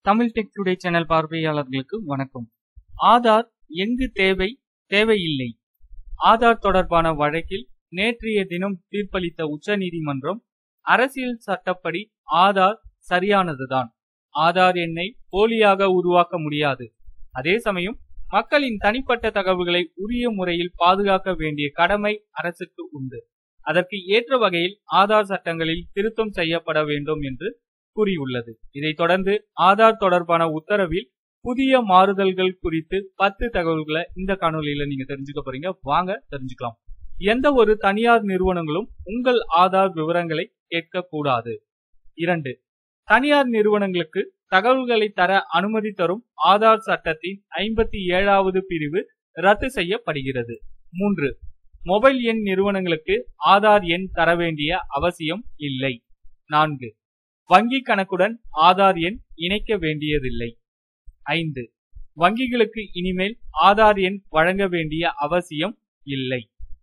Tamil tech today channel பார்வையாளர்களுக்கு வணக்கம் ஆதார் எங்கு தேவை தேவையில்லை ஆதார் தொடர்பான வழக்கில் நேற்றைய தினம் தீர்ப்பளித்த உச்சநீதிமன்றம் அரசியல் சட்டப்படி ஆதார் சரியானதுதான் ஆதார் எண்ணை போலியாக உருவாக்க முடியாது அதே சமயம் மக்களின் தனிப்பட்ட தகவல்களை உரிய முறையில் பாதுகாக்க வேண்டிய கடமை அரசுக்கு உண்டு அதற்கு ஏற்ற வகையில் ஆதார் சட்டங்களில் திருத்தம் செய்யப்பட வேண்டும் என்று கூறியுள்ளது இதைத் தொடர்ந்து ஆதார் தொடர்பான உத்தரவில் புதிய மாறுதல்கள் குறித்து பத்து தகவல்களை இந்த காணொலியில நீங்க தெரிஞ்சுக்க போறீங்க வாங்க தெரிஞ்சுக்கலாம் எந்த ஒரு தனியார் நிறுவனங்களும் உங்கள் ஆதார் விவரங்களை கேட்கக்கூடாது இரண்டு தனியார் நிறுவனங்களுக்கு தகவல்களை தர அனுமதி தரும் ஆதார் சட்டத்தின் ஐம்பத்தி ஏழாவது பிரிவு ரத்து செய்யப்படுகிறது மூன்று மொபைல் எண் நிறுவனங்களுக்கு ஆதார் எண் தர வேண்டிய அவசியம் இல்லை நான்கு வங்கி கணக்குடன் ஆதார் எண் இணைக்க வேண்டியதில்லை ஐந்து வங்கிகளுக்கு இனிமேல் ஆதார் எண் வழங்க வேண்டிய அவசியம் இல்லை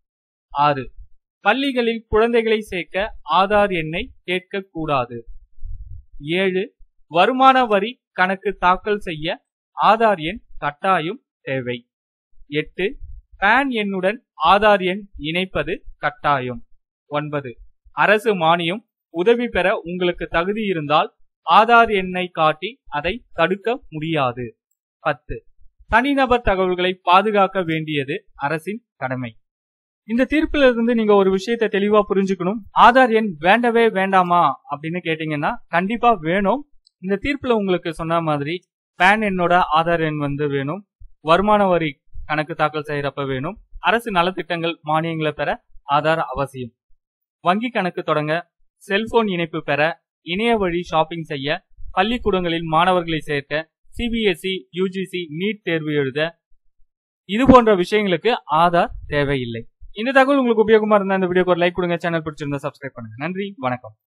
ஆறு பள்ளிகளில் குழந்தைகளை சேர்க்க ஆதார் எண்ணை கேட்கக்கூடாது ஏழு வருமான வரி கணக்கு தாக்கல் செய்ய ஆதார் எண் கட்டாயம் தேவை எட்டு பேன் எண்ணுடன் ஆதார் எண் இணைப்பது கட்டாயம் ஒன்பது அரசு மானியம் உதவி பெற உங்களுக்கு தகுதி இருந்தால் ஆதார் எண்ணை காட்டி அதை தடுக்க முடியாது பத்து தனிநபர் தகவல்களை பாதுகாக்க வேண்டியது அரசின் கடமை இந்த தீர்ப்பில இருந்து நீங்க ஒரு விஷயத்தை தெளிவா புரிஞ்சுக்கணும் ஆதார் எண் வேண்டவே வேண்டாமா அப்படின்னு கேட்டீங்கன்னா கண்டிப்பா வேணும் இந்த தீர்ப்புல உங்களுக்கு சொன்ன மாதிரி பேன் எண்ணோட ஆதார் எண் வந்து வேணும் வருமான வரி கணக்கு தாக்கல் செய்யறப்ப வேணும் அரசு நலத்திட்டங்கள் மானியங்களை பெற ஆதார் அவசியம் வங்கி கணக்கு தொடங்க செல்போன் இணைப்பு பெற இணைய வழி ஷாப்பிங் செய்ய பள்ளிக்கூடங்களில் மாணவர்களை சேர்க்க சிபிஎஸ்இ யூஜிசி நீட் தேர்வு எழுத இது போன்ற விஷயங்களுக்கு ஆதார் தேவையில்லை இந்த தகவல் உங்களுக்கு உபயோகமா இருந்தா இந்த வீடியோக்கு ஒரு லைக் கொடுங்க சேனல் பிடிச்சிருந்தா சப்ஸ்கிரைப் பண்ணுங்க நன்றி வணக்கம்